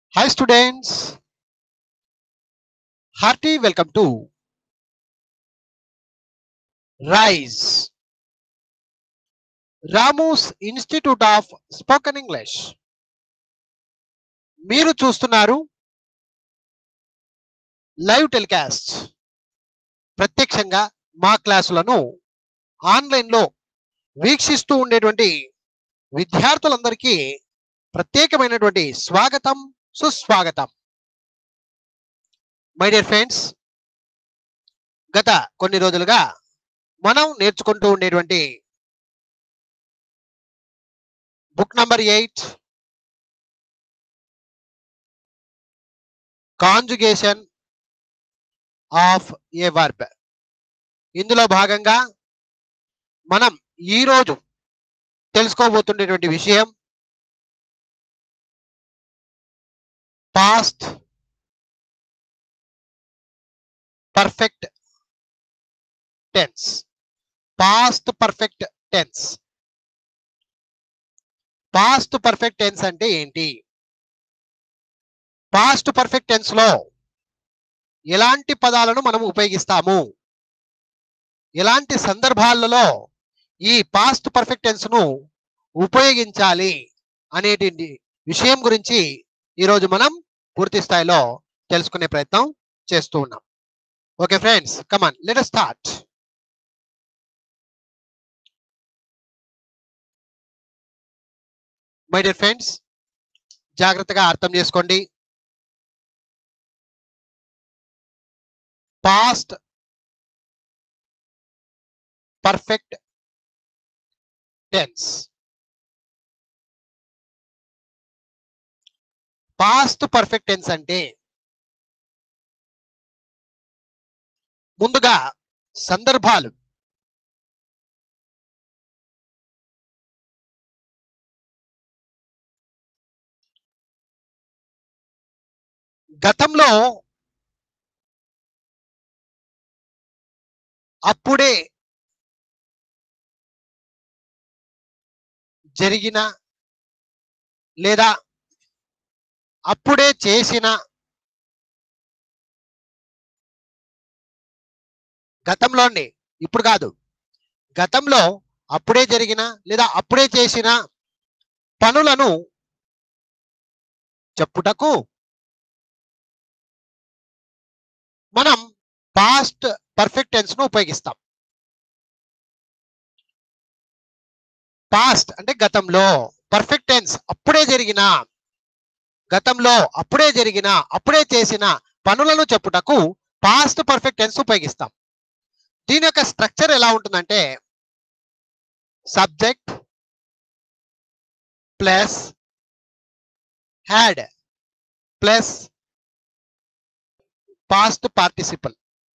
Hi students, hearty welcome to RISE, Ramu's institute of spoken English మీరు చూస్తున్నారు live telecast ప్రత్యక్షంగా మా క్లాసులను ఆన్లైన్లో వీక్షిస్తూ ఉండేటువంటి విద్యార్థులందరికీ ప్రత్యేకమైనటువంటి స్వాగతం సుస్వాగతం మై డియర్ ఫ్రెండ్స్ గత కొన్ని రోజులుగా మనం నేర్చుకుంటూ ఉండేటువంటి book number eight conjugation of a verb ఇందులో భాగంగా మనం ఈరోజు తెలుసుకోబోతున్నటువంటి విషయం past perfect tense past perfect tense past perfect tense అంటే ఏంటి పాస్ట్ పర్ఫెక్ట్ టెన్స్ లో ఎలాంటి పదాలను మనం ఉపయోగిస్తాము ఎలాంటి సందర్భాలలో ఈ పాస్ట్ పర్ఫెక్ట్ టెన్స్ ను ఉపయోగించాలి అనేటి విషయం గురించి ఈరోజు మనం పూర్తి స్థాయిలో తెలుసుకునే ప్రయత్నం చేస్తూ ఉన్నాం okay friends come on let start my dear friends జాగ్రత్తగా అర్థం చేసుకోండి past perfect tense past perfect tense అంటే ముందుగా సందర్భాలు గతంలో అప్పుడే జరిగిన లేదా అప్పుడే చేసిన గతంలో అండి ఇప్పుడు కాదు గతంలో అప్పుడే జరిగిన లేదా అప్పుడే చేసిన పనులను చెప్పుటకు మనం పాస్ట్ పర్ఫెక్ట్ టెన్స్ ను ఉపయోగిస్తాం పాస్ట్ అంటే గతంలో పర్ఫెక్ట్ టెన్స్ అప్పుడే జరిగిన గతంలో అప్పుడే జరిగిన అప్పుడే చేసిన పనులను చెప్పుటకు పాస్ట్ పర్ఫెక్ట్ టెన్స్ ఉపయోగిస్తాం దీని యొక్క స్ట్రక్చర్ ఎలా ఉంటుందంటే subject plus had plus past participle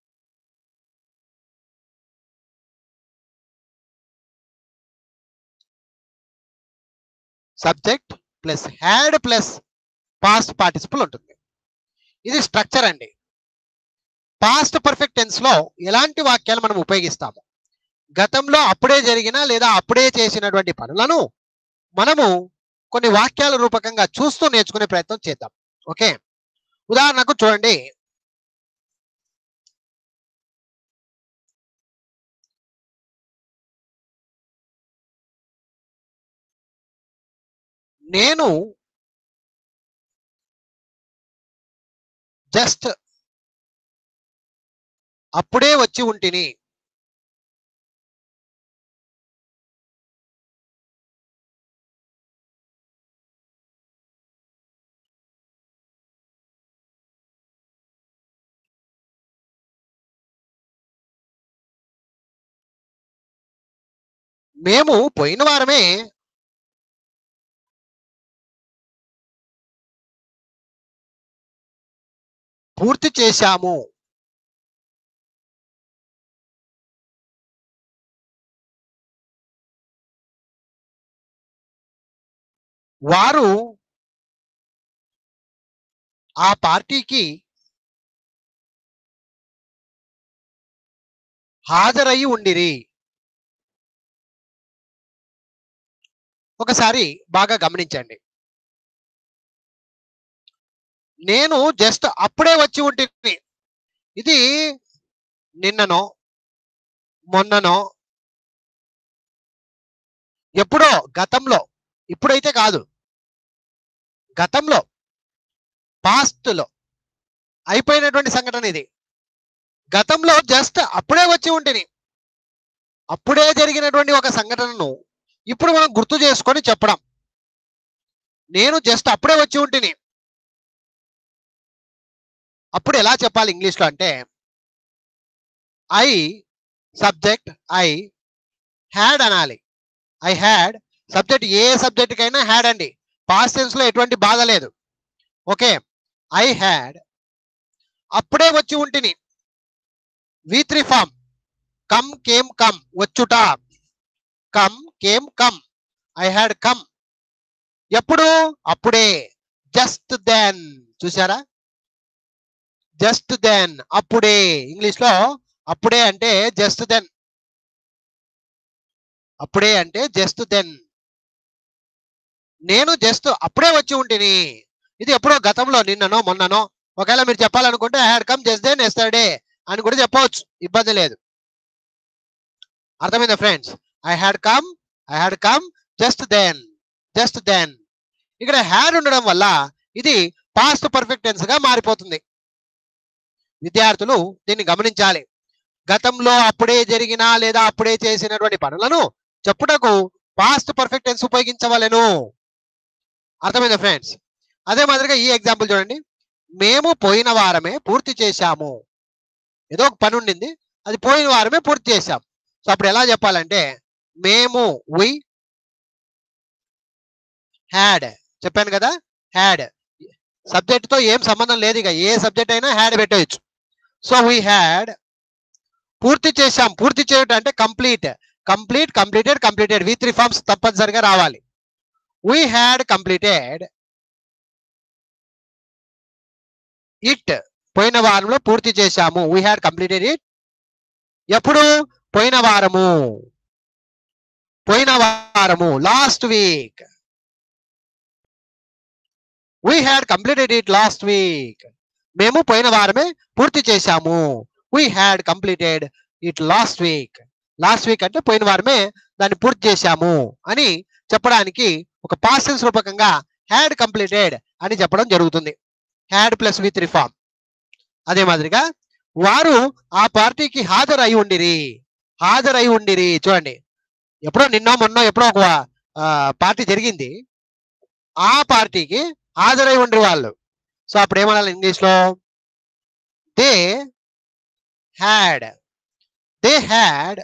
subject plus had plus past participle ఉంటుంది ఇది స్ట్రక్చర్ అండి పాస్ట్ పర్ఫెక్ట్ టెన్స్ లో ఎలాంటి వాక్యాలు మనం ఉపయోగిస్తాము గతంలో అప్పుడే జరిగిన లేదా అప్పుడే చేసినటువంటి పనులను మనము కొన్ని వాక్యాల రూపకంగా చూస్తూ నేర్చుకునే ప్రయత్నం చేద్దాం ఓకే ఉదాహరణకు చూడండి నేను జస్ట్ అప్పుడే వచ్చి ఉంటిని మేము పోయిన వారమే పూర్తి చేశాము వారు ఆ పార్టీకి హాజరై ఉండిరి ఒకసారి బాగా గమనించండి నేను జస్ట్ అప్పుడే వచ్చి ఉంటుంది ఇది నిన్ననో మొన్ననో ఎప్పుడో గతంలో ఇప్పుడైతే కాదు గతంలో past లో అయిపోయినటువంటి సంఘటన ఇది గతంలో జస్ట్ అప్పుడే వచ్చి ఉంటుంది అప్పుడే జరిగినటువంటి ఒక సంఘటనను ఇప్పుడు మనం గుర్తు చేసుకొని చెప్పడం నేను జస్ట్ అప్పుడే వచ్చి ఉంటుంది అప్పుడు ఎలా చెప్పాలి ఇంగ్లీష్ లో అంటే ఐ సబ్జెక్ట్ ఐ హ్యాడ్ అనాలి ఐ హ్యాడ్ సబ్జెక్ట్ ఏ సబ్జెక్ట్ కైనా హ్యాడ్ అండి పాస్ట్ టెన్స్ లో ఎటువంటి బాధ లేదు ఓకే ఐ హ్యాడ్ అప్పుడే వచ్చి ఉంటిని V three form come came come వచ్చుట come came come I had come ఎప్పుడు అప్పుడే జస్ట్ దెన్ చూసారా జస్ట్ దెన్ అప్పుడే ఇంగ్లీష్ లో అప్పుడే అంటే జస్ట్ దెన్ అప్పుడే అంటే జస్ట్ దెన్ నేను జస్ట్ అప్పుడే వచ్చి ఉంటిని ఇది ఎప్పుడో గతంలో నిన్ననో మొన్ననో ఒకవేళ మీరు చెప్పాలనుకుంటే I had come just then yesterday అని కూడా చెప్పవచ్చు ఇబ్బంది లేదు అర్థమైందా friends I had come I had come just then just then ఇక్కడ హ్యాడ్ ఉండడం వల్ల ఇది పాస్ట్ పర్ఫెక్ట్ టెన్స్ గా మారిపోతుంది విద్యార్థులు దీన్ని గమనించాలి గతంలో అప్పుడే జరిగిన లేదా అప్పుడే చేసినటువంటి పనులను చెప్పుటకు పాస్ట్ పర్ఫెక్ట్ టెన్స్ ఉపయోగించవలెను అర్థమైందా ఫ్రెండ్స్ అదే మాదిరిగా ఈ ఎగ్జాంపుల్ చూడండి మేము పోయిన వారమే పూర్తి చేశాము ఏదో ఒక పని ఉండింది అది పోయిన వారమే పూర్తి చేశాం సో అప్పుడు ఎలా చెప్పాలంటే మేము వి హ్యాడ్ చెప్పాను కదా హ్యాడ్ సబ్జెక్ట్ తో ఏం సంబంధం లేదు ఇక ఏ సబ్జెక్ట్ అయినా హ్యాడ్ పెట్టవచ్చు సో వీ హ్యాడ్ పూర్తి చేశాం పూర్తి చేయటం అంటే complete complete completed completed V three forms తప్పనిసరిగా రావాలి వీ హ్యాడ్ కంప్లీటెడ్ ఇట్ పోయిన వారంలో పూర్తి చేశాము వీ హ్యాడ్ కంప్లీటెడ్ ఇట్ ఎప్పుడు పోయిన వారము పోయిన వారము last week we had completed it last week మేము పోయిన వారమే పూర్తి చేశాము we had completed it last week last week అంటే పోయిన వారమే దాన్ని పూర్తి చేశాము అని చెప్పడానికి ఒక పాసెన్స్ రూపకంగా హ్యాడ్ కంప్లీటెడ్ అని చెప్పడం జరుగుతుంది హ్యాడ్ ప్లస్ విత్ రిఫార్మ్ అదే మాదిరిగా వారు ఆ పార్టీకి హాజరై ఉండిరి హాజరై ఉండిరి చూడండి ఎప్పుడో నిన్నో మొన్నో ఎప్పుడో ఒక ఆ, పార్టీ జరిగింది ఆ పార్టీకి హాజరై ఉండి వాళ్ళు సో అప్పుడు ఏమనాలి ఇంగ్లీష్ లో they had they had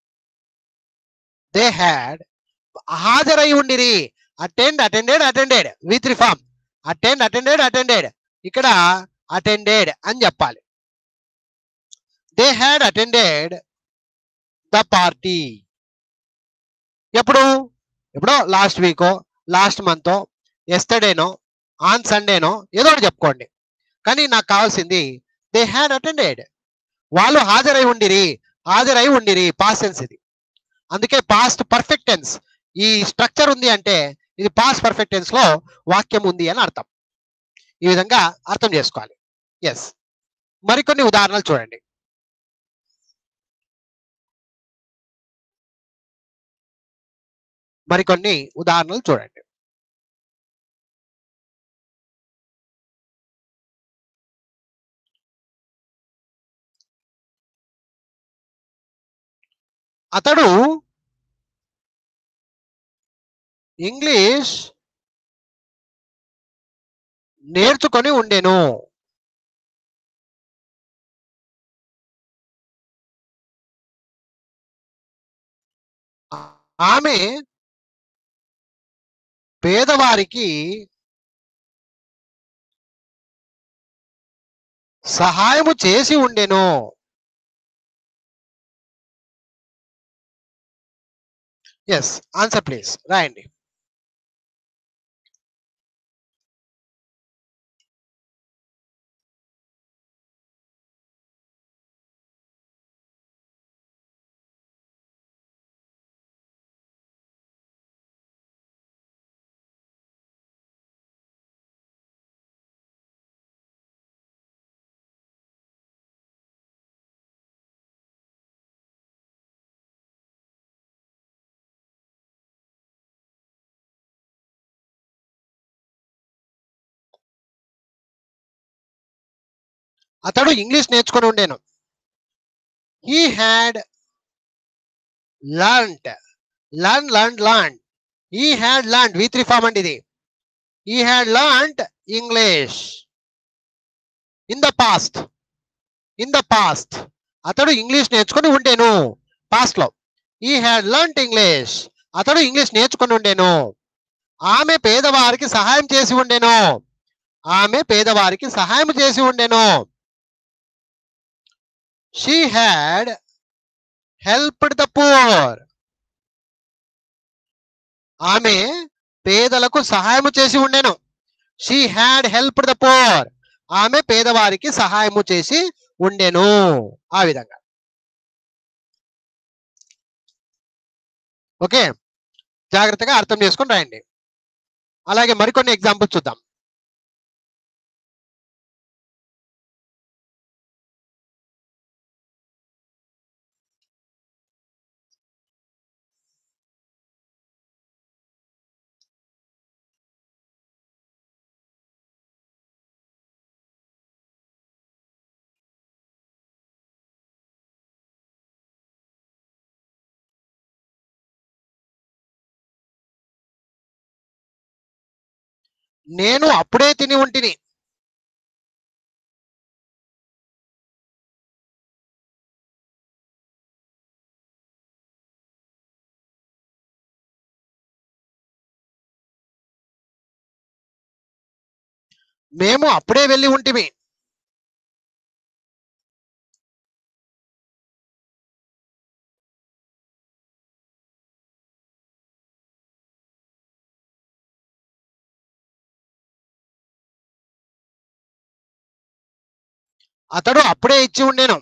they had హాజరై ఉండిరి అటెండ్ అటెండెడ్ అటెండెడ్ విత్ రిఫార్మ్ అటెండ్ అటెండెడ్ అటెండెడ్ ఇక్కడ అటెండెడ్ అని చెప్పాలి they had attended the party ఎప్పుడు ఎప్పుడో లాస్ట్ వీకో లాస్ట్ మంతో ఎస్టర్డేనో ఆన్ సండేనో ఏదో ఒకటి చెప్పుకోండి కానీ నాకు కావాల్సింది దే హ్యాడ్ అటెండెడ్ వాళ్ళు హాజరై ఉండిరి హాజరై ఉండిరి పాసెన్స్ ఇది అందుకే పాస్ట్ పర్ఫెక్ట్ టెన్స్ ఈ స్ట్రక్చర్ ఉంది అంటే ఇది పాస్ట్ పర్ఫెక్ట్ టెన్స్ లో వాక్యం ఉంది అని అర్థం ఈ విధంగా అర్థం చేసుకోవాలి ఎస్ మరికొన్ని ఉదాహరణలు చూడండి మరికొన్ని ఉదాహరణలు చూడండి అతడు ఇంగ్లీష్ నేర్చుకొని ఉండెను ఆమె పేదవారికి సహాయము చేసి ఉండెను ఎస్ ఆన్సర్ ప్లీజ్ రాయండి అతడు ఇంగ్లీష్ నేర్చుకొని ఉండేను he had learnt learn learn learn he had learn V three form అండి ఇది he had learnt English in the past in the past అతడు ఇంగ్లీష్ నేర్చుకొని ఉండేను పాస్ట్ లో ఈ హ్యాడ్ లర్న్ట్ ఇంగ్లీష్ అతడు ఇంగ్లీష్ నేర్చుకొని ఉండేను ఆమె పేదవారికి సహాయం చేసి ఉండేను ఆమె పేదవారికి సహాయం చేసి ఉండేను she had helped the poor ఆమె పేదలకు సహాయము చేసి ఉండెను she had helped the poor ఆమె పేదవారికి సహాయము చేసి ఉండెను ఆ విధంగా ఓకే జాగ్రత్తగా అర్థం చేసుకొని రాయండి అలాగే మరికొన్ని ఎగ్జాంపుల్స్ చూద్దాం నేను అప్పుడే తిని ఉంటిని మేము అప్పుడే వెళ్ళి ఉంటిమి అతడు అప్పుడే ఇచ్చి ఉండేను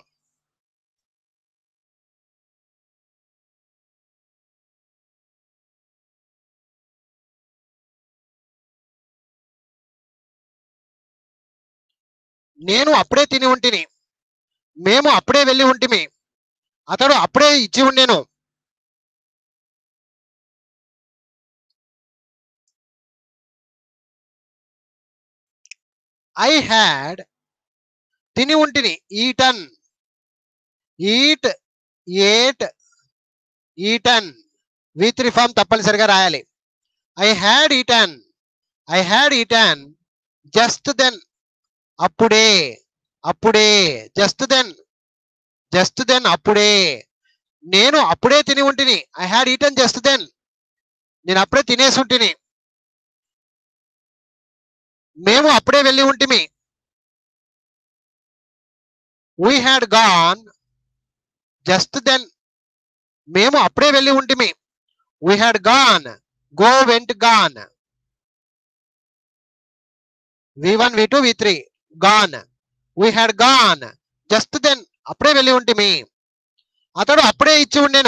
నేను అప్పుడే తిని ఉంటిని మేము అప్పుడే వెళ్ళి ఉంటిమి అతడు అప్పుడే ఇచ్చి ఉండేను ఐ హ్యాడ్ తిని ఉంటిని eaten eat ate eaten V three form తప్పనిసరిగా రాయాలి I had eaten I had eaten just then అప్పుడే అప్పుడే జస్ట్ దెన్ జస్ట్ దెన్ అప్పుడే నేను అప్పుడే తిని ఉంటిని I had eaten just then నేను అప్పుడే తినేసి ఉంటిని మేము అప్పుడే వెళ్ళి ఉంటిమి we had gone just then మేము అప్పుడే వెళ్ళి ఉంటిమి we had gone go went gone V one V two V three gone we had gone just then అప్పుడే వెళ్ళి ఉంటిమి అతడు అప్పుడే ఇచ్చి ఉండేను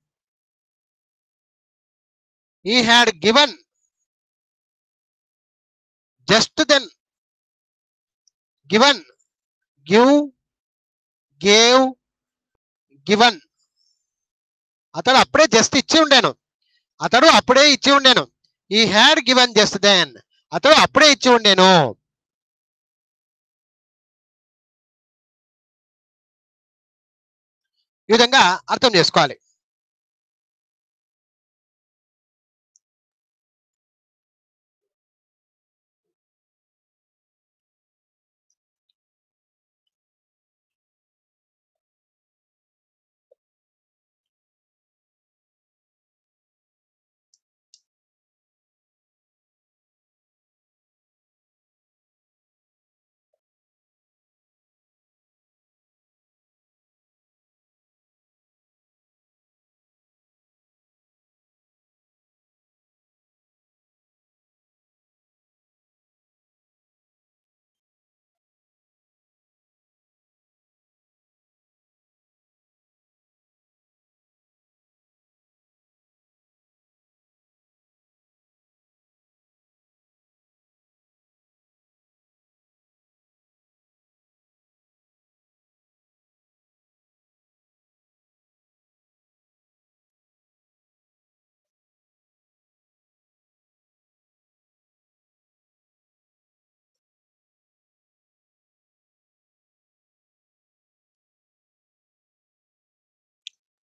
he had given just then given give gave given అతడు అప్పుడే జస్ట్ ఇచ్చి ఉండేను అతడు అప్పుడే ఇచ్చి ఉండేను he had given just then అతడు అప్పుడే ఇచ్చి ఉండేను ఈ విధంగా అర్థం చేసుకోవాలి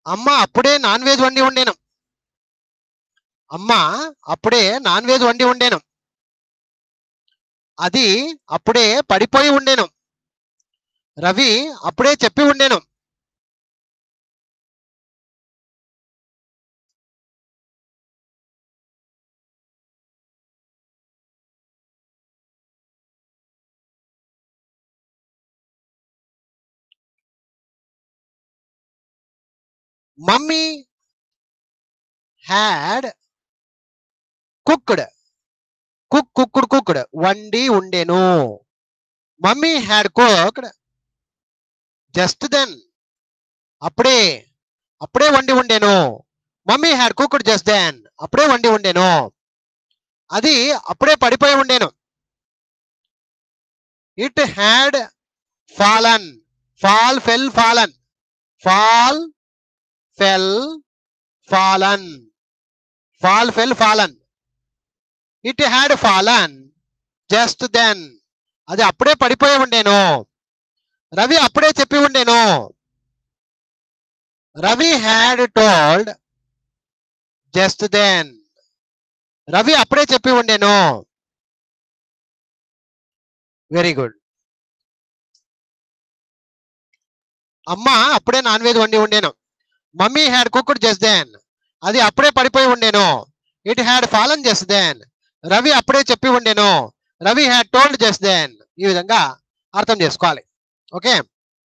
అమ్మ అప్పుడే నాన్ వెజ్ వండి ఉండేను అమ్మ అప్పుడే నాన్ వెజ్ వండి ఉండేను అది అప్పుడే పడిపోయి ఉండేను రవి అప్పుడే చెప్పి ఉండేను mummy had cooked cook cooked cooked వండి ఉండెను mummy had cooked just then అప్పుడే అప్పుడే వండి ఉండేను mummy had cooked just then అప్పుడే వండి ఉండేను అది అప్పుడే పడిపోయి ఉండేను it had fallen fall fell fallen fall fell fallen fall fell fallen it had fallen just then అది అప్పుడే పడిపోయి ఉండేను రవి అప్పుడే చెప్పి ఉండేను Ravi had told just then Ravi అప్పుడే చెప్పి ఉండేను వెరీ గుడ్ అమ్మ అప్పుడే నాన్ వెజ్ వండి ఉండేను mummy had cooked just then అది అప్పుడే పడిపోయి ఉండేను it had fallen just then Ravi అప్పుడే చెప్పి ఉండేను Ravi had told just then ఈ విధంగా అర్థం చేసుకోవాలి ఓకే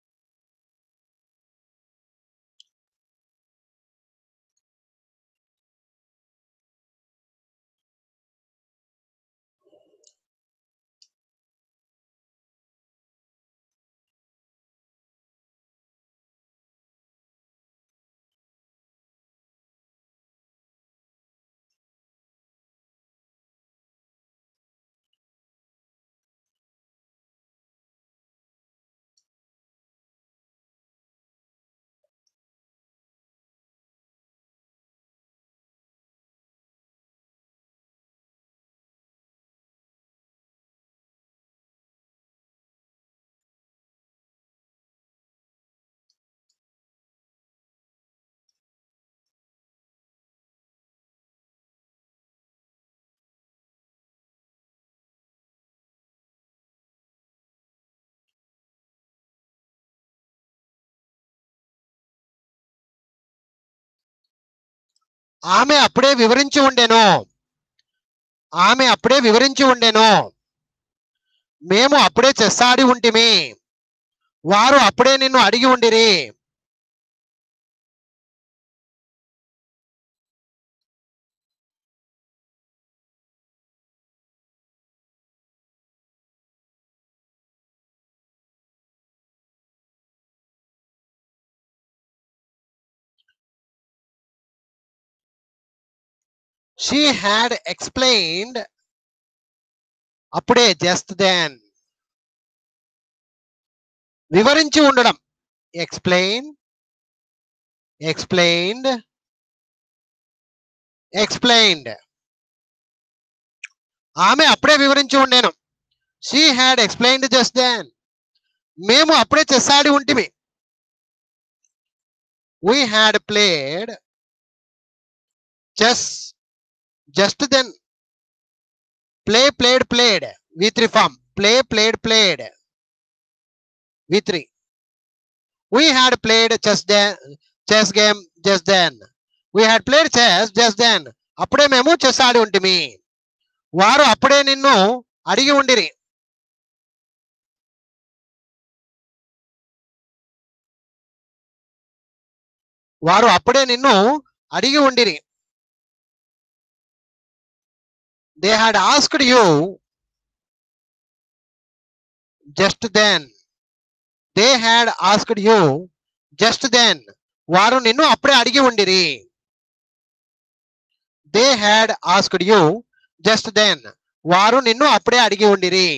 ఆమె అప్పుడే వివరించి ఉండెను ఆమె అప్పుడే వివరించి ఉండెను మేము అప్పుడే చెస్ ఆడి ఉంటిమి వారు అప్పుడే నిన్ను అడిగి ఉండిరి షీ హ్యాడ్ ఎక్స్ప్లెయిన్డ్ అప్పుడే జస్ట్ దెన్ వివరించి ఉండడం ఎక్స్ప్లెయిన్ ఎక్స్ప్లెయిన్డ్ ఎక్స్ప్లెయిన్డ్ ఆమె అప్పుడే వివరించి ఉండేను she had explained just then మేము అప్పుడే చెస్ ఆడి ఉంటిమి we had played chess just then play played played we three form play played played we three we had played chess chess game just then we had played chess just then అప్పుడే మేము chess ఆడి ఉంటిమి వారు అప్పుడే నిన్ను అడిగి ఉండిరి వారు అప్పుడే నిన్ను అడిగి ఉండిరి they had asked you just then they had asked you just then వారు నిన్ను అప్పుడే అడిగి ఉండిరి they had asked you just then వారు నిన్ను అప్పుడే అడిగి ఉండిరి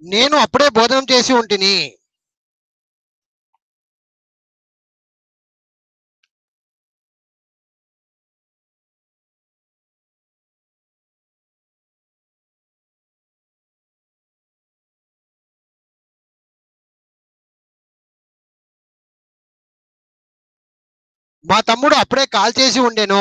నేను అప్పుడే భోజనం చేసి ఉంటిని మా తమ్ముడు అప్పుడే కాల్ చేసి ఉండెను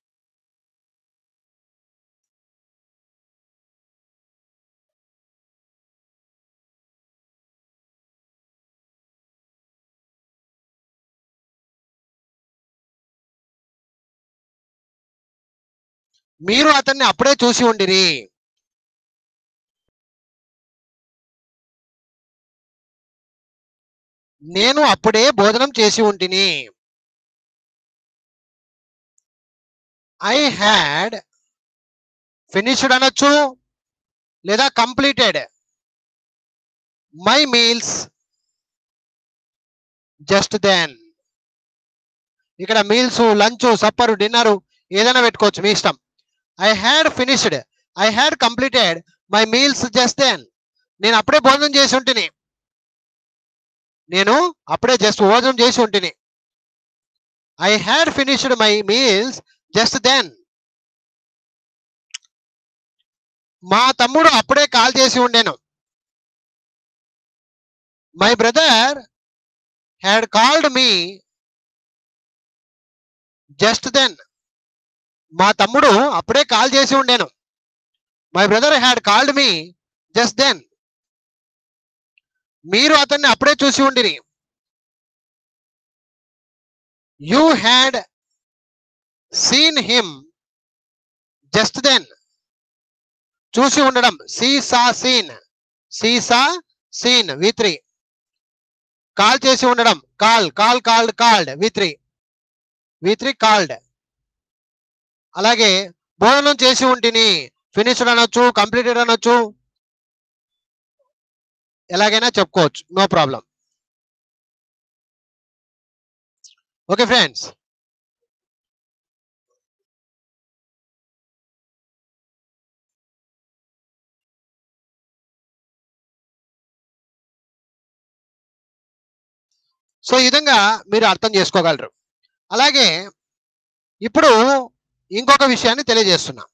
మీరు అతన్ని అప్పుడే చూసి ఉండిరి నేను అప్పుడే భోజనం చేసి ఉంటిని ఐ హ్యాడ్ ఫినిష్డ్ అనొచ్చు లేదా completed my meals just then ఇక్కడ మీల్స్ లంచ్ సప్పర్ డిన్నర్ ఏదైనా పెట్టుకోవచ్చు మీ ఇష్టం I had finished I had completed my meals just then నేను అప్పుడే భోజనం చేసి ఉంటిని నేను అప్పుడే జస్ట్ భోజనం చేసి ఉంటిని I had finished my meals just then మా తమ్ముడు అప్పుడే కాల్ చేసి ఉండేను my brother had called me just then మా తమ్ముడు అప్పుడే కాల్ చేసి ఉండేను my brother had called me just then మీరు అతన్ని అప్పుడే చూసి ఉండిరి you had seen him just then చూసి ఉండడం see saw scene see saw scene V three కాల్ చేసి ఉండడం call call called called V three V three called అలాగే భోజనం చేసి ఉంటిని ఫినిష్డ్ అనొచ్చు కంప్లీటెడ్ అనొచ్చు ఎలాగైనా చెప్పుకోవచ్చు no problem okay friends so ఈ విధంగా మీరు అర్థం చేసుకోగలరు అలాగే ఇప్పుడు ఇంకొక విషయాన్ని తెలియజేస్తున్నా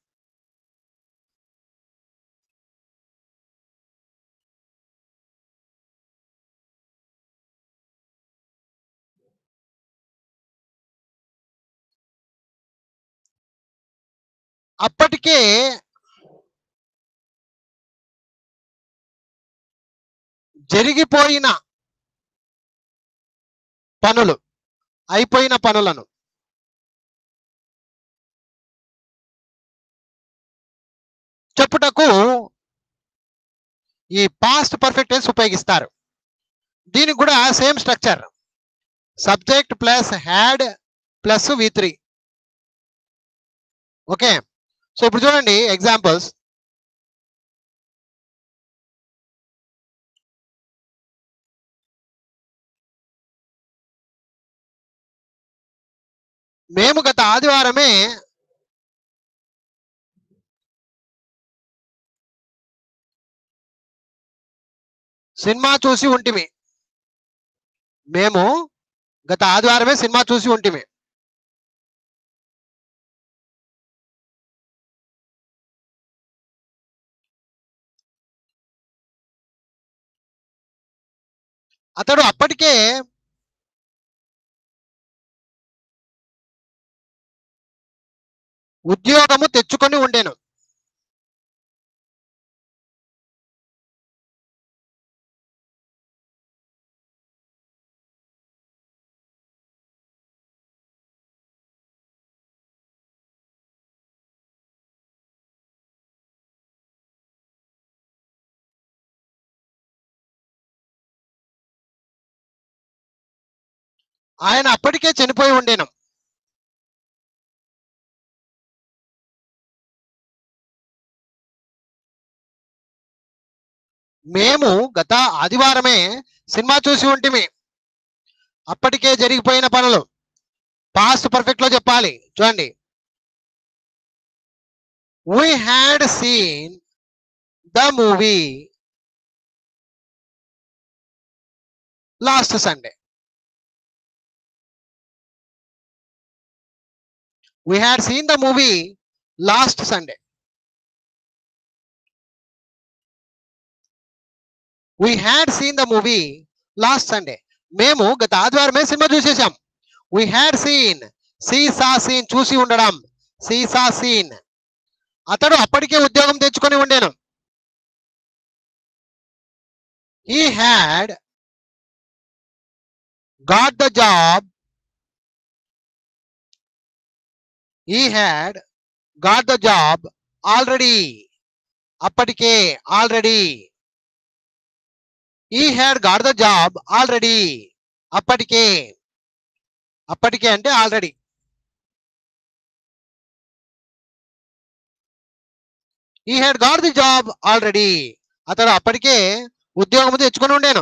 అప్పటికే జరిగిపోయిన పనులు అయిపోయిన పనులను చెప్పుటకు ఈ పాస్ట్ పర్ఫెక్ట్ టెన్స్ ఉపయోగిస్తారు దీనికి కూడా same structure subject plus had plus V three okay so ఇప్పుడు చూడండి ఎగ్జాంపుల్స్ మేము గత ఆదివారమే సినిమా చూసి ఉంటిమి మేము గత ఆదివారమే సినిమా చూసి ఉంటిమి అతడు అప్పటికే ఉద్యోగము తెచ్చుకొని ఉండెను ఆయన అప్పటికే చనిపోయి ఉండేను మేము గత ఆదివారమే సినిమా చూసి ఉంటిమి అప్పటికే జరిగిపోయిన పనులు పాస్ట్ పర్ఫెక్ట్ లో చెప్పాలి చూడండి we had seen the movie last Sunday we had seen the movie last Sunday. We had seen the movie last Sunday. మేము గత ఆదివారమే సినిమా చూసేసాం we had seen see saw seen చూసి ఉండడం సీసా సీన్ అతడు అప్పటికే ఉద్యోగం తెచ్చుకొని ఉండేను he had got the job he had got the job already అప్పటికే already he had got the job already అప్పటికే అప్పటికే అంటే already he had got the job already అతడు అప్పటికే ఉద్యోగం తెచ్చుకొని ఉండేను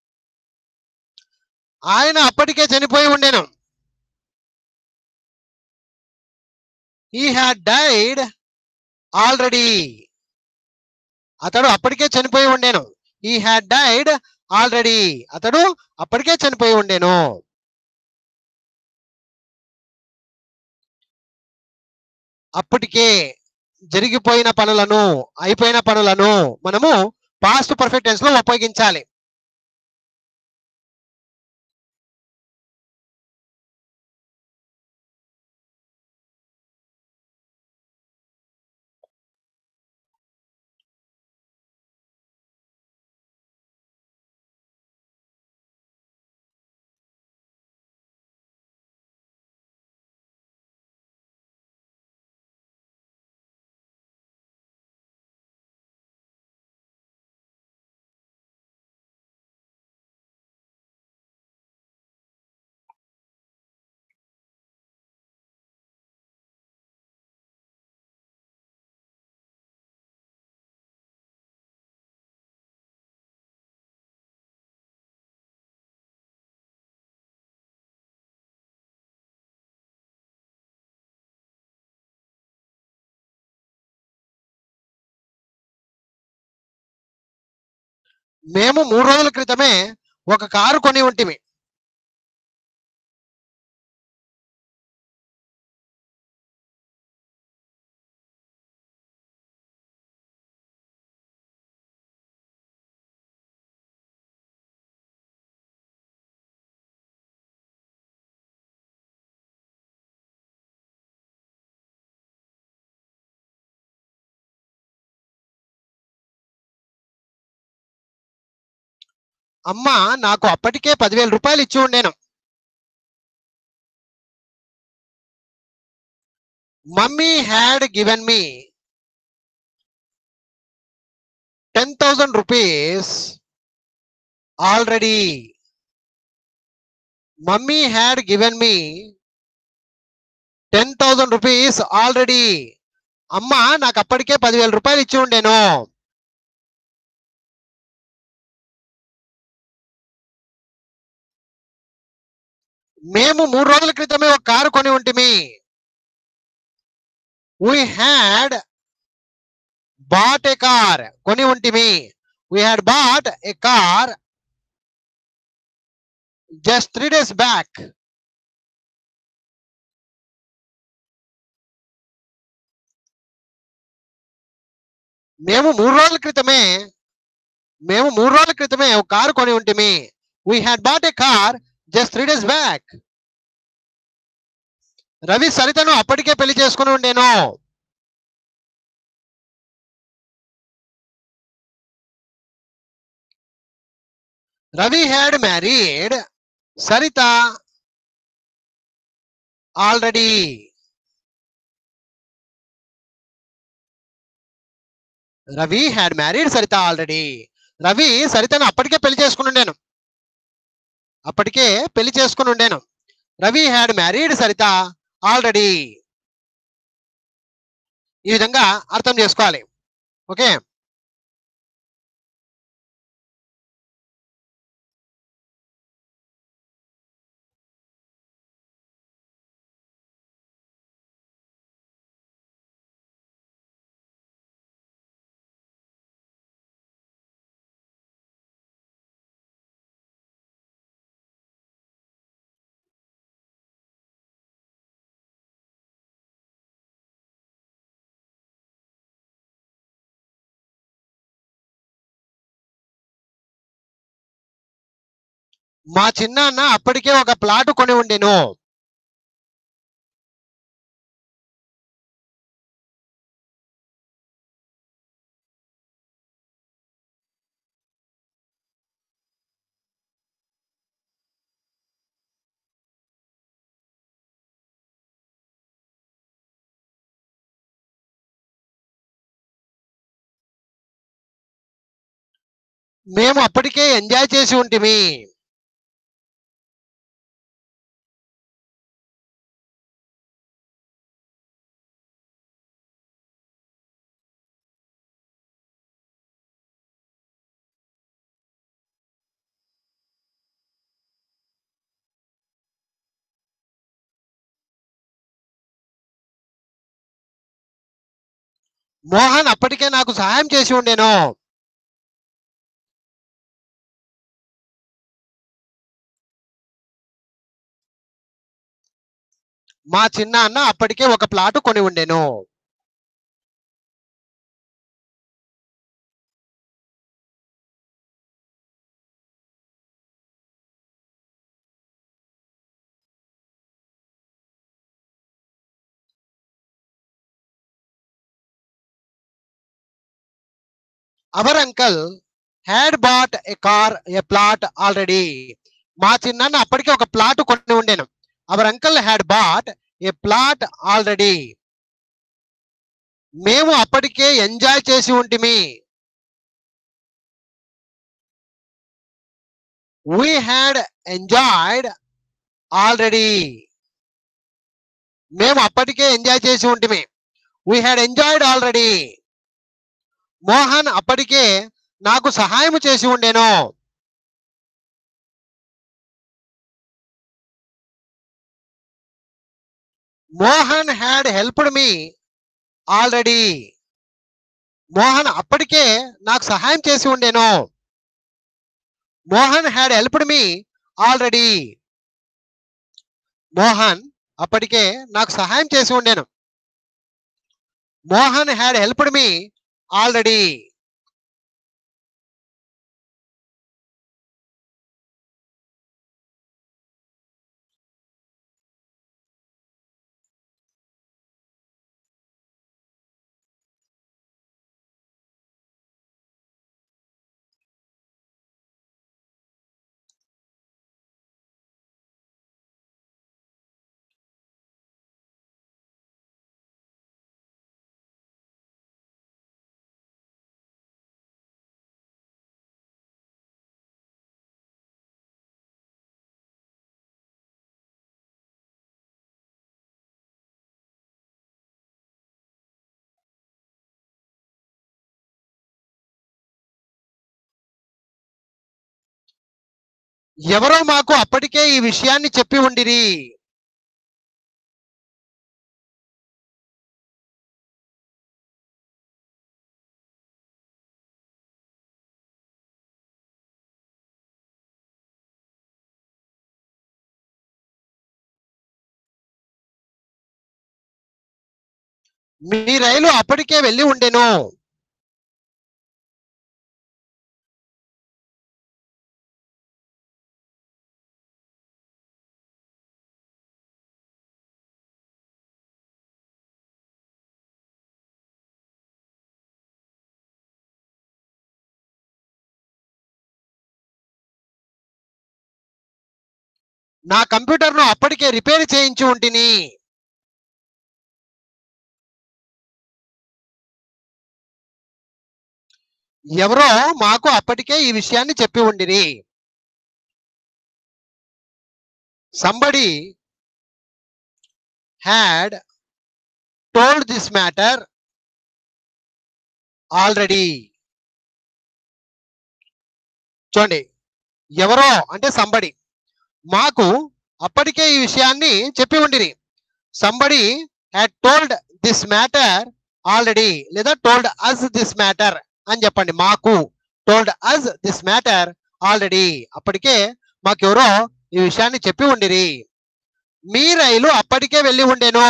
ఆయన అప్పటికే చనిపోయి ఉండేను he had died already అతడు అప్పటికే చనిపోయి ఉండేను he had died already అతడు అప్పటికే చనిపోయి ఉండేను అప్పటికే జరిగిపోయిన పనులను అయిపోయిన పనులను మనము పాస్ట్ పర్ఫెక్ట్ టెన్స్ లో ఉపయోగించాలి మేము మూడు రోజుల క్రితమే ఒక కారు కొని ఉంటిమి అమ్మ నాకు అప్పటికే పదివేల రూపాయలు ఇచ్చి ఉండేను mummy had given me ten thousand rupees already mummy had given me ten thousand rupees already అమ్మ నాకు అప్పటికే పదివేల రూపాయలు ఇచ్చి ఉండేను మేము మూడు రోజుల క్రితమే ఒక కారు కొని ఉంటిమి we had bought a car కొని ఉంటిమి we had bought a car just three days back మేము మూడు రోజుల క్రితమే మేము మూడు రోజుల క్రితమే ఒక కారు కొని ఉంటిమి we had bought a car just three days back Ravi సరితను అప్పటికే పెళ్లి చేసుకుని ఉండేను Ravi had married Sarita already Ravi had married Sarita already Ravi సరితను అప్పటికే పెళ్లి చేసుకుని ఉండేను అప్పటికే పెళ్లి చేసుకుని ఉండేను Ravi had married Sarita already ఈ విధంగా అర్థం చేసుకోవాలి ఓకే మా చిన్నాన్న అప్పటికే ఒక ప్లాట్ కొని ఉండెను మేము అప్పటికే ఎంజాయ్ చేసి ఉంటిమి మోహన్ అప్పటికే నాకు సహాయం చేసి ఉండేను మా చిన్న అన్న అప్పటికే ఒక ప్లాట్ కొని ఉండెను our uncle had bought a car a plot already మా చిన్నాన్న అప్పటికే ఒక ప్లాట్ కొని ఉండేను our uncle had bought a plot already మేము అప్పటికే ఎంజాయ్ చేసి ఉంటిమి వీ హ్యాడ్ ఎంజాయ్డ్ ఆల్రెడీ మేము అప్పటికే ఎంజాయ్ చేసి ఉంటిమి we had enjoyed already Mohan అప్పటికే నాకు సహాయం చేసి ఉండేను Mohan had helped me already Mohan అప్పటికే నాకు సహాయం చేసి ఉండేను Mohan had helped me already Mohan అప్పటికే నాకు సహాయం చేసి ఉండేను Mohan had helped me already ఎవరో మాకు అప్పటికే ఈ విషయాన్ని చెప్పి ఉండిరి మీ రైలు అప్పటికే వెళ్ళి ఉండెను నా కంప్యూటర్ను అప్పటికే రిపేర్ చేయించి ఉంటిని ఎవరో మాకు అప్పటికే ఈ విషయాన్ని చెప్పి ఉండిరి somebody had told this matter already చూడండి ఎవరో అంటే సంబడి మాకు అప్పటికే ఈ విషయాన్ని చెప్పి ఉండిరి somebody had told this matter already లేదా టోల్డ్ అస్ దిస్ మ్యాటర్ అని చెప్పండి మాకు told us this matter already అప్పటికే మాకెవరో ఈ విషయాన్ని చెప్పి ఉండిరి మీ రైలు అప్పటికే వెళ్ళి ఉండేను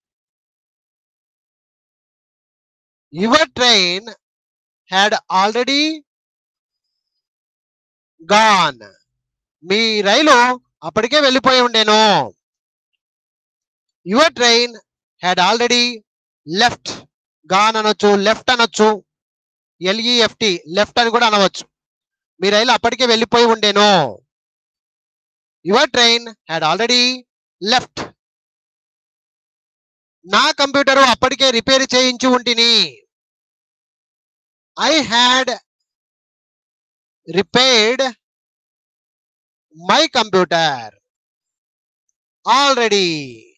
your train had already gone మీ రైలు అప్పటికే వెళ్ళిపోయి ఉండేను your train had already left gone అనొచ్చు లెఫ్ట్ అనొచ్చు ఎల్ఈఎఫ్టి లెఫ్ట్ అని కూడా అనవచ్చు మీ రైలు అప్పటికే వెళ్ళిపోయి ఉండేను your train had already left నా కంప్యూటర్ అప్పటికే రిపేర్ చేయించి ఉంటిని I had repaired my computer already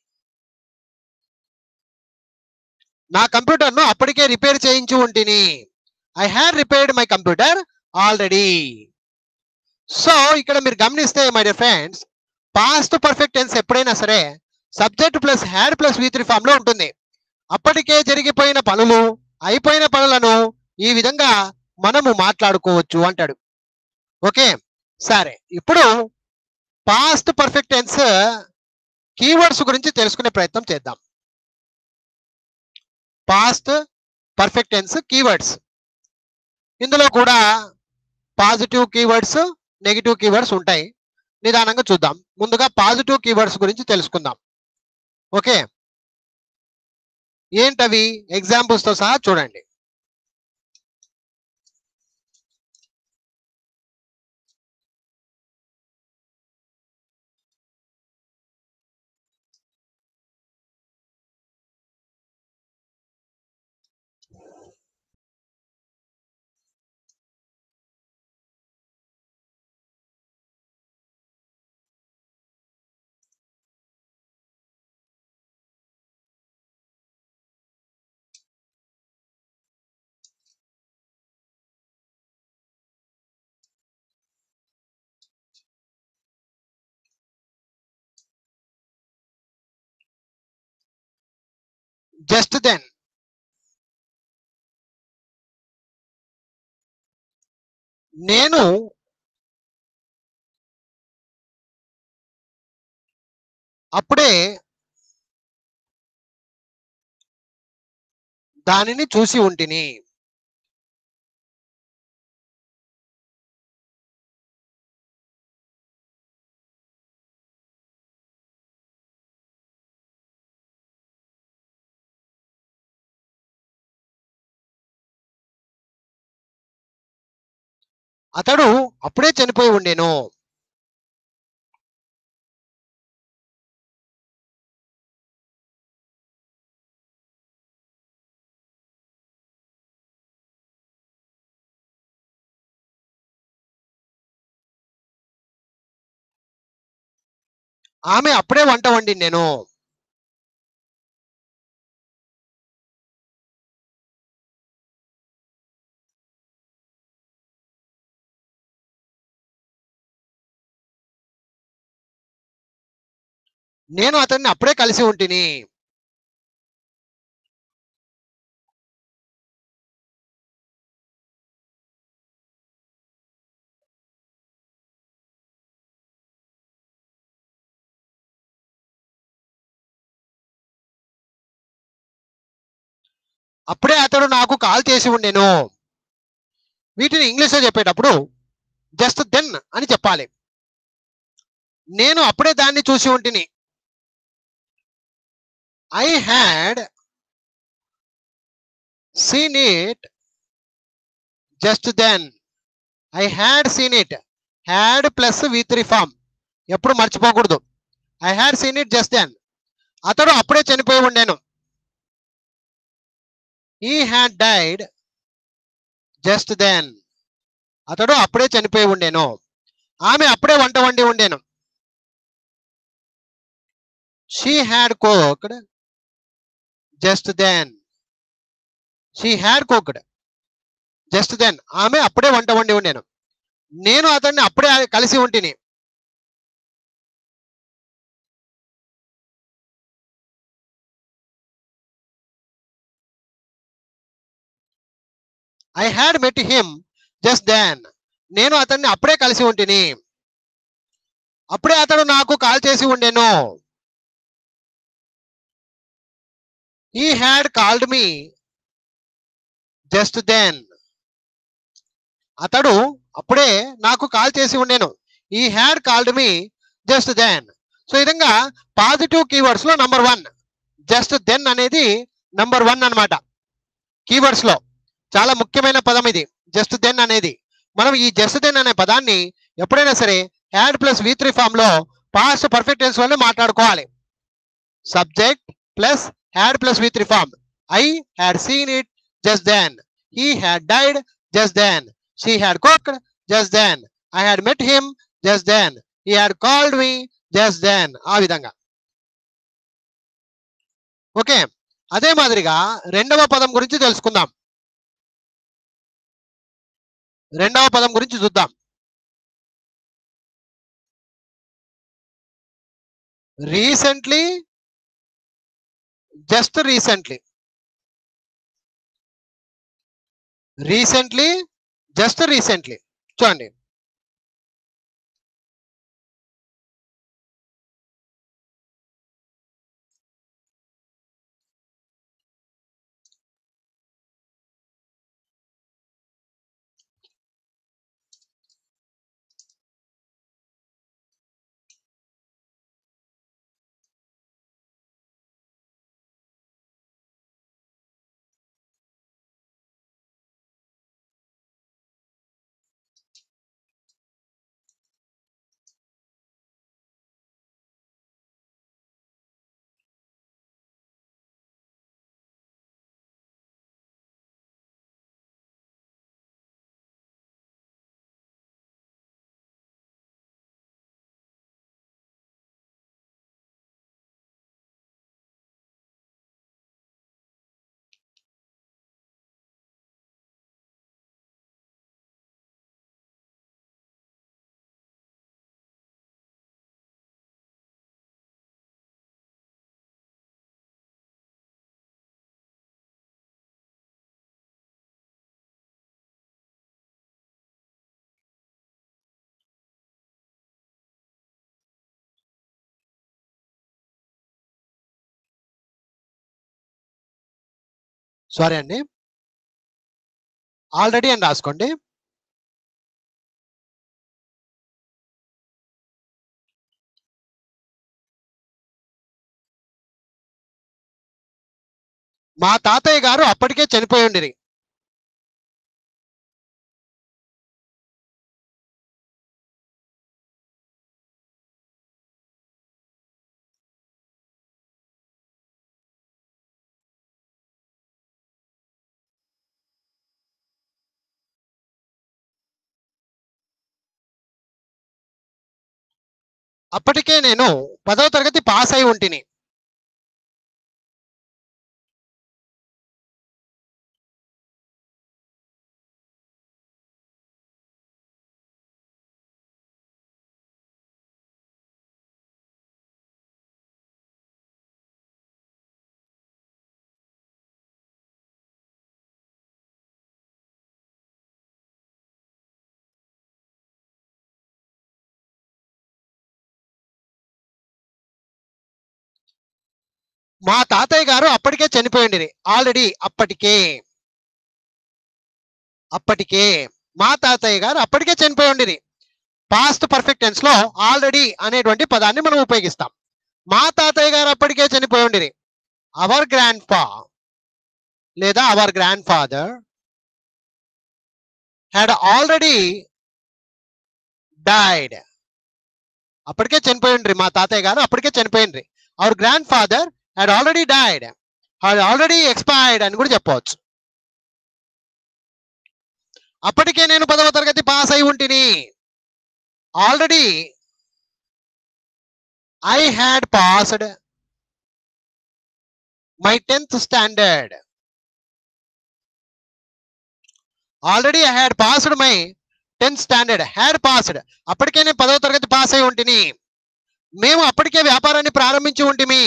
నా కంప్యూటర్ ను అప్పటికే రిపేర్ చేయించి ఉంటిని I had repaired my computer already so ఇక్కడ మీరు గమనిస్తే my dear friends past perfect tense ఎప్పుడైనా సరే subject plus had plus V three form లో ఉంటుంది అప్పటికే జరిగిపోయిన పనులు అయిపోయిన పనులను ఈ విధంగా మనము మాట్లాడుకోవచ్చు అంటాడు ఓకే సరే ఇప్పుడు పాస్ట్ పర్ఫెక్ట్ టెన్స్ కీవర్డ్స్ గురించి తెలుసుకునే ప్రయత్నం చేద్దాం పాస్ట్ పర్ఫెక్ట్ టెన్స్ కీవర్డ్స్ ఇందులో కూడా పాజిటివ్ కీవర్డ్స్ నెగిటివ్ కీవర్డ్స్ ఉంటాయి నిదానంగా చూద్దాం ముందుగా పాజిటివ్ కీవర్డ్స్ గురించి తెలుసుకుందాం ఓకే ఏంటవి ఎగ్జాంపుల్స్ తో సహా చూడండి జస్ట్ దెన్ నేను అప్పుడే దానిని చూసి ఉంటిని అతడు అప్పుడే చనిపోయి ఉండేను ఆమె అప్పుడే వంట వండి నేను నేను అతన్ని అప్పుడే కలిసి ఉంటిని అప్పుడే అతడు నాకు కాల్ చేసి ఉండేను వీటిని ఇంగ్లీష్లో చెప్పేటప్పుడు జస్ట్ దెన్ అని చెప్పాలి నేను అప్పుడే దాన్ని చూసి ఉంటిని I had seen it just then I had seen it had plus V three form ఎప్పుడు మర్చిపోకూడదు I had seen it just then అతడు అప్పుడే చనిపోయి ఉండేను he had died just then అతడు అప్పుడే చనిపోయి ఉండేను ఆమె అప్పుడే వంట వండి ఉండేను she had cooked just then she had cooked just then ఆమె అప్పుడే వంట వండి ఉండేను నేను అతన్ని అప్పుడే కలిసి ఉంటిని I had met him just then నేను అతన్ని అప్పుడే కలిసి ఉంటిని అప్పుడే అతడు నాకు కాల్ చేసి ఉండేను he had called me just then అతడు అప్పుడే నాకు కాల్ చేసి ఉండేను he had called me just then so ఈ విధంగా పాజిటివ్ కీవర్డ్స్ లో నంబర్ వన్ జస్ట్ దెన్ అనేది నంబర్ వన్ అన్నమాట కీవర్డ్స్ లో చాలా ముఖ్యమైన పదం ఇది జస్ట్ దెన్ అనేది మనం ఈ జస్ట్ దెన్ అనే పదాన్ని ఎప్పుడైనా సరే had plus V three form లో పాస్ట్ పర్ఫెక్ట్ టెన్స్ లోనే మాట్లాడుకోవాలి subject plus had plus V three form I had seen it just then he had died just then she had cooked just then I had met him just then he had called me just then ఆ విధంగా okay అదే మాదిరిగా రెండవ పదం గురించి తెలుసుకుందాం రెండవ పదం గురించి చూద్దాం recently just recently recently just recently చూడండి సారీ అండి ఆల్రెడీ అని రాసుకోండి మా తాతయ్య గారు అప్పటికే చనిపోయి ఉండిరి అప్పటికే నేను పదవ తరగతి పాస్ అయి ఉంటిని మా తాతయ్య గారు అప్పటికే చనిపోయింది ఆల్రెడీ అప్పటికే అప్పటికే మా తాతయ్య గారు అప్పటికే చనిపోయి ఉండిరి పాస్ట్ పర్ఫెక్ట్ టెన్స్ లో ఆల్రెడీ అనేటువంటి పదాన్ని మనం ఉపయోగిస్తాం మా తాతయ్య గారు అప్పటికే చనిపోయి ఉండిరి అవర్ గ్రాండ్ ఫా లేదా our grandfather had already died అప్పటికే చనిపోయి ఉండ్రి మా తాతయ్య గారు అప్పటికే చనిపోయిండ్రి our grandfather had already died had already expired అని కూడా చెప్పవచ్చు అప్పటికే నేను పదవ తరగతి పాస్ అయి ఉంటిని already I had passed my tenth standard already I had passed my tenth standard had passed అప్పటికే నేను పదవ తరగతి పాస్ అయి ఉంటిని మేము అప్పటికే వ్యాపారాన్ని ప్రారంభించి ఉంటిమి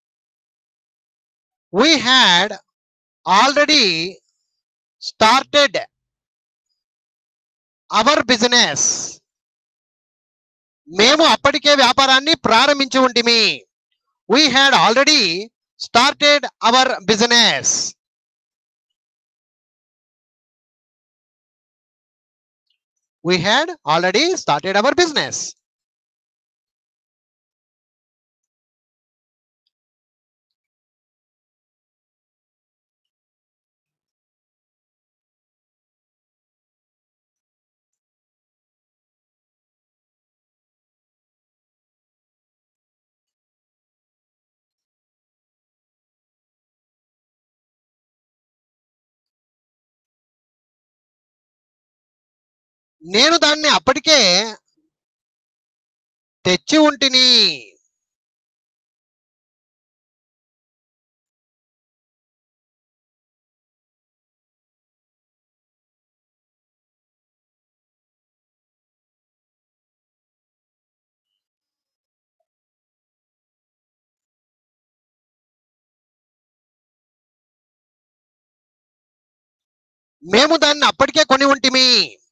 we had already started our business మేము అప్పటికే వ్యాపారాన్ని ప్రారంభించి ఉంటిమి we had already started our business we had already started our business నేను దాన్ని అప్పటికే తెచ్చి ఉంటిని మేము దాన్ని అప్పటికే కొని ఉంటిమి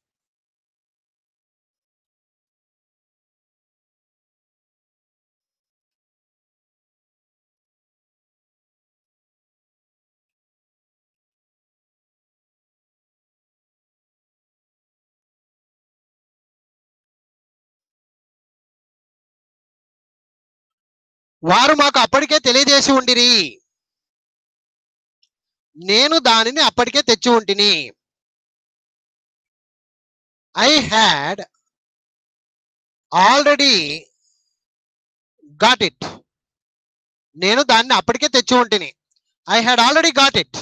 వారు మాకు అప్పటికే తెలియజేసి ఉండిరి నేను దానిని అప్పటికే తెచ్చి ఉంటిని I had already got it నేను దాన్ని అప్పటికే తెచ్చి ఉంటిని I had already got it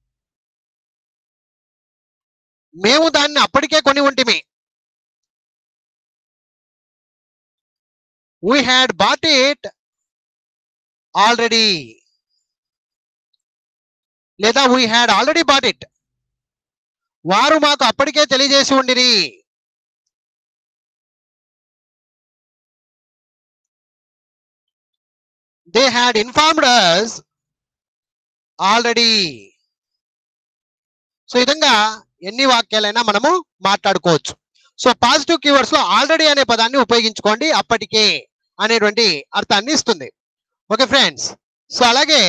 మేము దాన్ని అప్పటికే కొని ఉంటిమి we had bought it already లేదా we had already bought it వారు మాకు అప్పటికే తెలియజేసి ఉండిరి they had informed us already so ఈ విధంగా ఎన్ని వాక్యాలైనా మనము మాట్లాడుకోవచ్చు సో పాజిటివ్ కీవర్డ్స్ లో ఆల్రెడీ అనే పదాన్ని ఉపయోగించుకోండి అప్పటికే అనేటువంటి అర్థాన్ని ఇస్తుంది ఓకే ఫ్రెండ్స్ సో అలాగే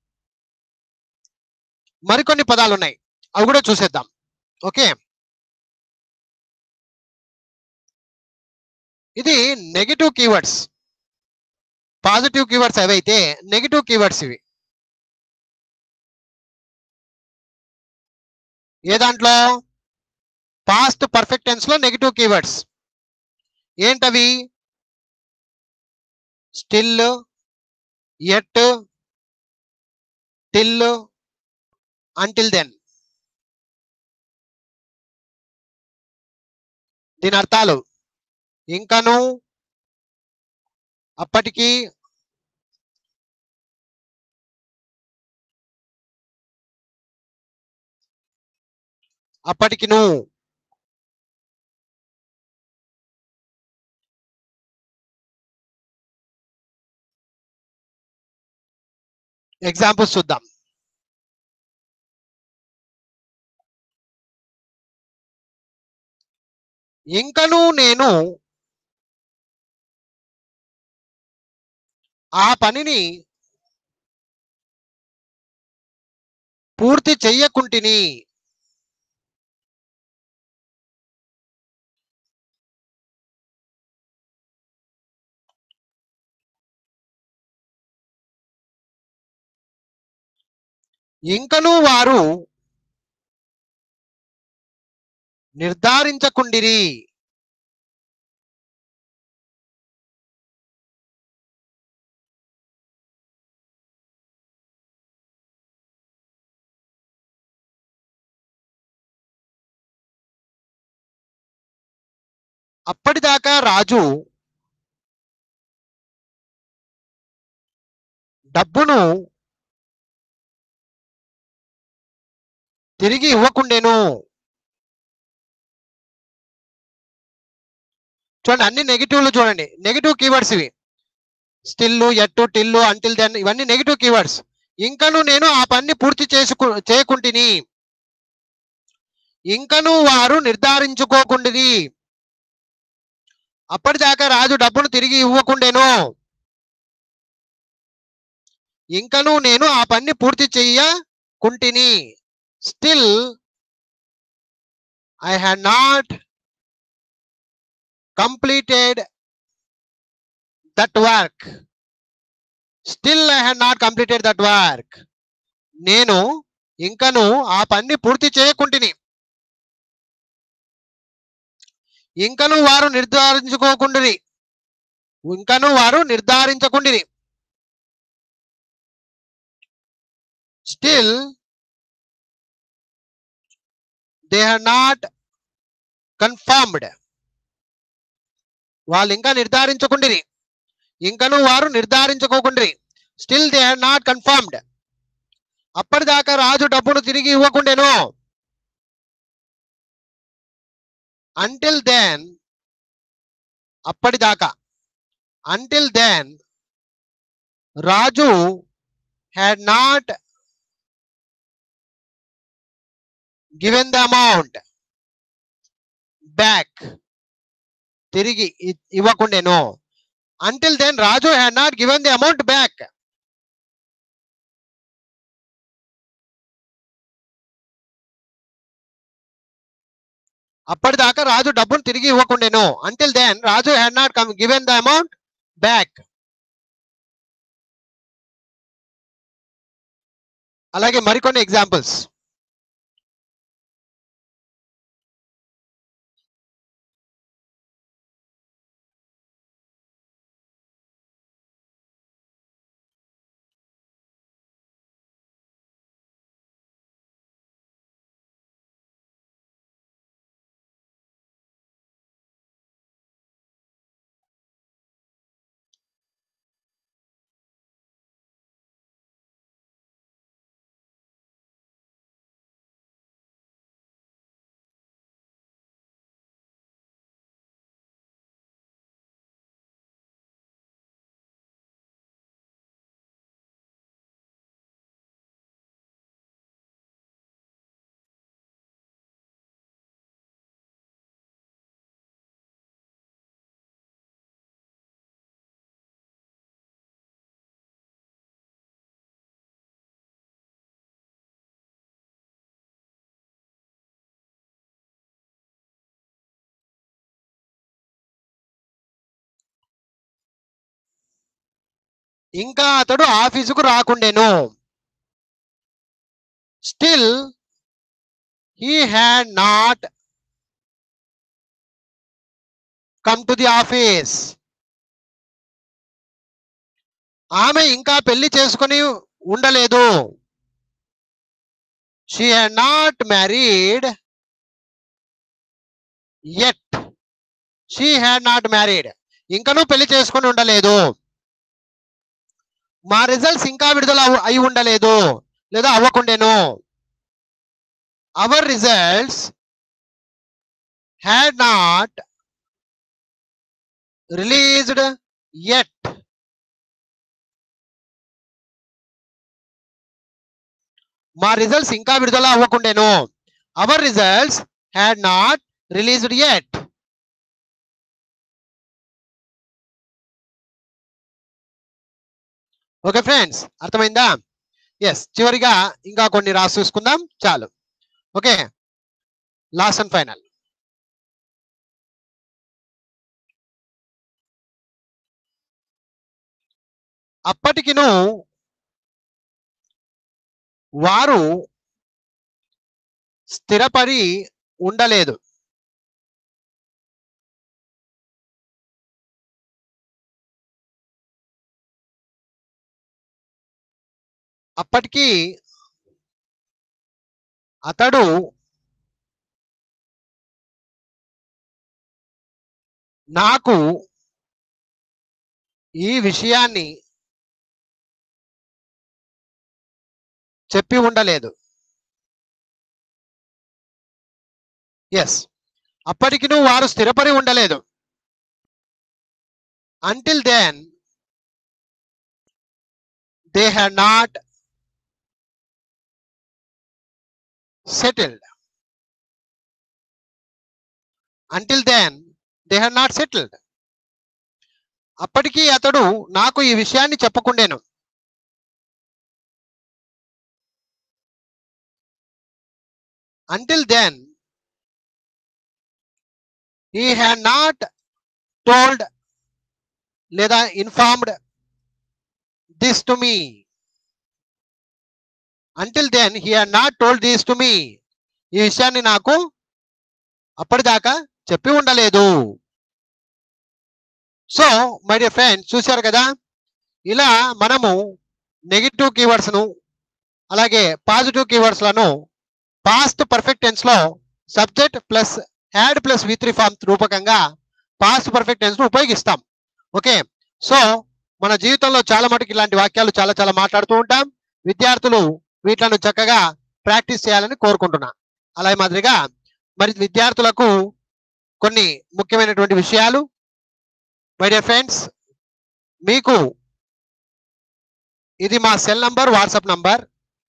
మరికొన్ని పదాలు ఉన్నాయి అవి కూడా చూసేద్దాం ఓకే ఇది నెగిటివ్ కీవర్డ్స్ పాజిటివ్ కీవర్డ్స్ అవైతే నెగిటివ్ కీవర్డ్స్ ఇవి ఏ దాంట్లో పాస్ట్ పర్ఫెక్ట్ టెన్స్ లో నెగిటివ్ కీవర్డ్స్ ఏంటవి still yet till until then దీని అర్థాలు ఇంకను అప్పటికి అప్పటికిను ఎగ్జాంపుల్స్ చూద్దాం ఇంకను నేను ఆ పనిని పూర్తి చెయ్యకుంటిని ఇంకను వారు నిర్ధారించకుండిరి అప్పటిదాకా రాజు డబ్బును తిరిగి ఇవ్వకుండేను చూడండి అన్ని నెగిటివ్లు చూడండి నెగిటివ్ కీవర్డ్స్ ఇవి still yet till until then ఇవన్నీ నెగిటివ్ కీవర్డ్స్ ఇంకను నేను ఆ పని పూర్తి చేసుకు చేయకుంటిని ఇంకను వారు నిర్ధారించుకోకుండిరి అప్పటిదాకా రాజు డబ్బును తిరిగి ఇవ్వకుండేను ఇంకను నేను ఆ పని పూర్తి చెయ్యకుంటిని still I had not completed that work still I had not completed that work నేను ఇంకను ఆ పని పూర్తి చేయకుంటుని ఇంకను వారు నిర్ధారించుకోకుండిరి ఇంకను వారు నిర్ధారించకుండిరి still they had not confirmed వాళ్ళు ఇంకా నిర్ధారించకుండిరి ఇంకను వారు నిర్ధారించుకోకుండ్రి still they had not confirmed అప్పటిదాకా రాజు డబ్బును తిరిగి ఇవ్వకుండేను అంటిల్ దెన్ అప్పటిదాకా until then Raju had not given the amount back తిరిగి ఇ- ఇవ్వకుండేను until then Raju had not given the amount back అప్పటిదాకా రాజు డబ్బును తిరిగి ఇవ్వకుండేను until then Raju had not come given the amount back అలాగే మరికొన్ని ఎగ్జాంపుల్స్ ఇంకా అతడు ఆఫీసుకు రాకుండేను still he had not come to the office ఆమె ఇంకా పెళ్లి చేసుకొని ఉండలేదు she had not married yet she had not married ఇంకనూ పెళ్లి చేసుకొని ఉండలేదు మా రిజల్ట్స్ ఇంకా విడుదల అవ- అయి ఉండలేదు లేదా అవ్వకుండేను our results had not released yet మా రిజల్ట్స్ ఇంకా విడుదల అవ్వకుండేను our results had not released yet okay friends అర్థమైందా ఎస్ చివరిగా ఇంకా కొన్ని రాసి చూసుకుందాం చాలు ఓకే లాస్ట్ అండ్ ఫైనల్ అప్పటికిను వారు స్థిరపడి ఉండలేదు అప్పటికి అతడు నాకు ఈ విషయాన్ని చెప్పి ఉండలేదు ఎస్ అప్పటికి వారు స్థిరపడి ఉండలేదు until then they had not settled until then they had not settled అప్పటికి అతడు నాకు ఈ విషయాన్ని చెప్పకుండేను until then he had not told లేదా informed this to me until then he had not told this to me ఈ విషయాన్ని నాకు అప్పటిదాకా చెప్పి ఉండలేదు సో మై డియర్ ఫ్రెండ్స్ చూశారు కదా ఇలా మనము నెగిటివ్ కీవర్డ్స్ ను అలాగే పాజిటివ్ కీవర్డ్స్ లను పాస్ట్ పర్ఫెక్ట్ టెన్స్ లో subject plus had plus V three form రూపకంగా పాస్ట్ పర్ఫెక్ట్ టెన్స్ ను ఉపయోగిస్తాం ఓకే సో మన జీవితంలో చాలా మటుకు ఇలాంటి వాక్యాలు చాలా చాలా మాట్లాడుతూ ఉంటాం విద్యార్థులు వీటిలను చక్కగా ప్రాక్టీస్ చేయాలని కోరుకుంటున్నా అలాగే మాదిరిగా మరి విద్యార్థులకు కొన్ని ముఖ్యమైనటువంటి విషయాలు మై డియర్ ఫ్రెండ్స్ మీకు ఇది మా సెల్ నంబర్ వాట్సాప్ నంబర్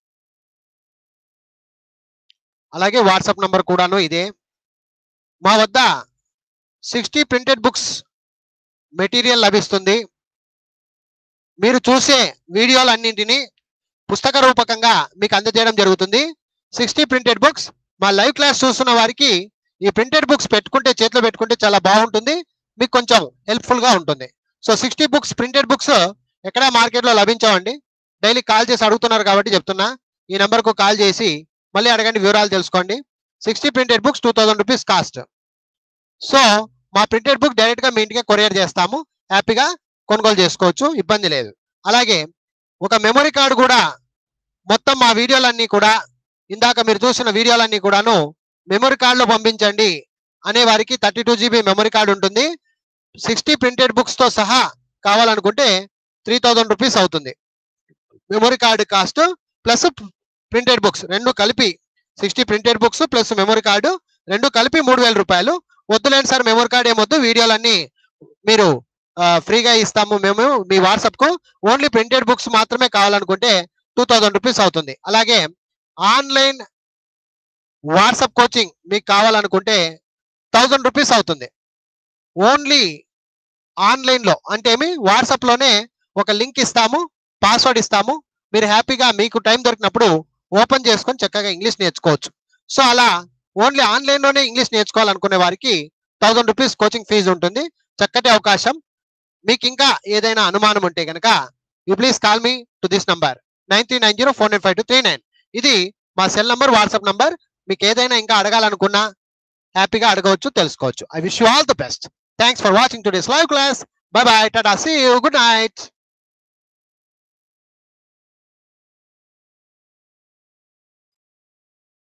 అలాగే వాట్సాప్ నంబర్ కూడాను ఇదే మా వద్ద సిక్స్టీ ప్రింటెడ్ బుక్స్ మెటీరియల్ లభిస్తుంది మీరు చూసే వీడియోలన్నింటినీ పుస్తక రూపకంగా మీకు అందజేయడం జరుగుతుంది సిక్స్టీ ప్రింటెడ్ బుక్స్ మా లైవ్ క్లాస్ చూస్తున్న వారికి ఈ ప్రింటెడ్ బుక్స్ పెట్టుకుంటే చేతిలో పెట్టుకుంటే చాలా బాగుంటుంది మీకు కొంచెం హెల్ప్ఫుల్ గా ఉంటుంది so sixty books printed books ఎక్కడ మార్కెట్ లో లభించవండి డైలీ కాల్ చేసి అడుగుతున్నారు కాబట్టి చెప్తున్నా ఈ నెంబర్ కు కాల్ చేసి మళ్ళీ అడగండి వివరాలు తెలుసుకోండి sixty printed books two thousand rupees cost so మా ప్రింటెడ్ బుక్ డైరెక్ట్ గా మీ ఇంటికే కొరియర్ చేస్తాము హ్యాపీగా కొనుగోలు చేసుకోవచ్చు ఇబ్బంది లేదు అలాగే ఒక మెమరీ కార్డు కూడా మొత్తం మా వీడియోలన్నీ కూడా ఇందాక మీరు చూసిన వీడియోలన్నీ కూడాను మెమరీ కార్డులో పంపించండి అనే వారికి thirty two GB memory card ఉంటుంది సిక్స్టీ ప్రింటెడ్ బుక్స్ తో సహా కావాలనుకుంటే త్రీ థౌజండ్ రూపీస్ అవుతుంది memory card cost plus printed books రెండు కలిపి sixty printed books plus memory card రెండు కలిపి మూడు వేల రూపాయలు వద్దులేండి సార్ మెమరీ కార్డ్ ఏమొద్దు వీడియోలన్నీ మీరు ఆ, ఫ్రీగా ఇస్తాము మేము మీ వాట్సాప్ కు ఓన్లీ ప్రింటెడ్ బుక్స్ మాత్రమే కావాలనుకుంటే టూ థౌజండ్ రూపీస్ అవుతుంది అలాగే ఆన్లైన్ వాట్సాప్ కోచింగ్ మీకు కావాలనుకుంటే థౌజండ్ రూపీస్ అవుతుంది ఓన్లీ ఆన్లైన్ లో అంటే ఏమి వాట్సాప్ లోనే ఒక లింక్ ఇస్తాము పాస్వర్డ్ ఇస్తాము మీరు హ్యాపీగా మీకు టైం దొరికినప్పుడు ఓపెన్ చేసుకొని చక్కగా ఇంగ్లీష్ నేర్చుకోవచ్చు సో అలా ఓన్లీ ఆన్లైన్ లోనే ఇంగ్లీష్ నేర్చుకోవాలనుకునే వారికి థౌజండ్ రూపీస్ కోచింగ్ ఫీజు ఉంటుంది చక్కటి అవకాశం మీకు ఇంకా ఏదైనా అనుమానం ఉంటే కనుక you please call me to this number nine three nine zero four nine five two three nine ఇది మా సెల్ నంబర్ వాట్సాప్ నంబర్ మీకు ఏదైనా ఇంకా అడగాలనుకున్నా హ్యాపీగా అడగవచ్చు తెలుసుకోవచ్చు I wish you all the best thanks for watching today's live class bye bye టాటా see you good night